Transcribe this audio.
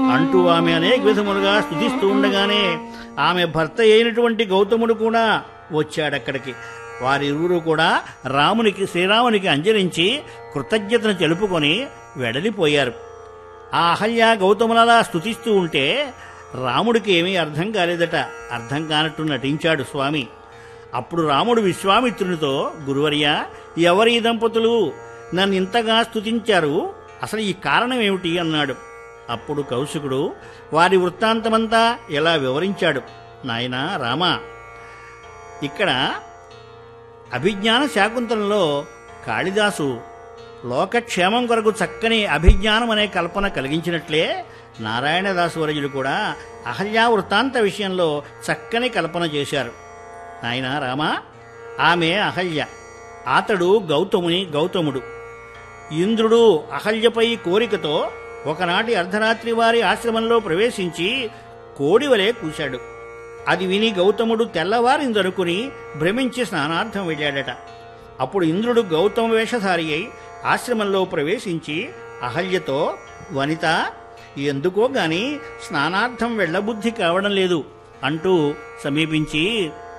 అంటూ ఆమె అనేక విధములుగా స్తుతిస్తూ ఉండగానే ఆమె భర్త అయినటువంటి గౌతముడు కూడా వచ్చాడక్కడికి వారిరువురు కూడా రామునికి శ్రీరామునికి అంజరించి కృతజ్ఞతను తెలుపుకొని వెడలిపోయారు ఆ అహల్య గౌతములలా స్తుతిస్తూ ఉంటే రాముడికి ఏమీ అర్థం కాలేదట అర్థం కానట్టు నటించాడు స్వామి అప్పుడు రాముడు విశ్వామిత్రునితో గురువర్య ఎవరి ఈ దంపతులు నన్ను ఇంతగా స్తుతించారు అసలు ఈ కారణం ఏమిటి అన్నాడు అప్పుడు కౌశికుడు వారి వృత్తాంతమంతా ఎలా వివరించాడు నాయనా రామా ఇక్కడ అభిజ్ఞాన శాకుంతలంలో కాళిదాసు లోకక్షేమం కొరకు చక్కని అభిజ్ఞానం అనే కల్పన కలిగించినట్లే నారాయణదాసు వరజులు కూడా అహల్యా వృత్తాంత విషయంలో చక్కని కల్పన చేశారు నాయన రామా ఆమె అహల్య అతడు గౌతముని గౌతముడు ఇంద్రుడు అహల్యపై కోరికతో ఒకనాటి అర్ధరాత్రి వారి ఆశ్రమంలో ప్రవేశించి కోడివలే కూశాడు అది విని గౌతముడు తెల్లవారిందనుకుని భ్రమించి స్నానార్థం వెళ్ళాడట అప్పుడు ఇంద్రుడు గౌతమ వేషధారి అయి ఆశ్రమంలో ప్రవేశించి అహల్యతో వనిత ఎందుకో గాని స్నానార్థం వెళ్ళబుద్ధి కావడం లేదు అంటూ సమీపించి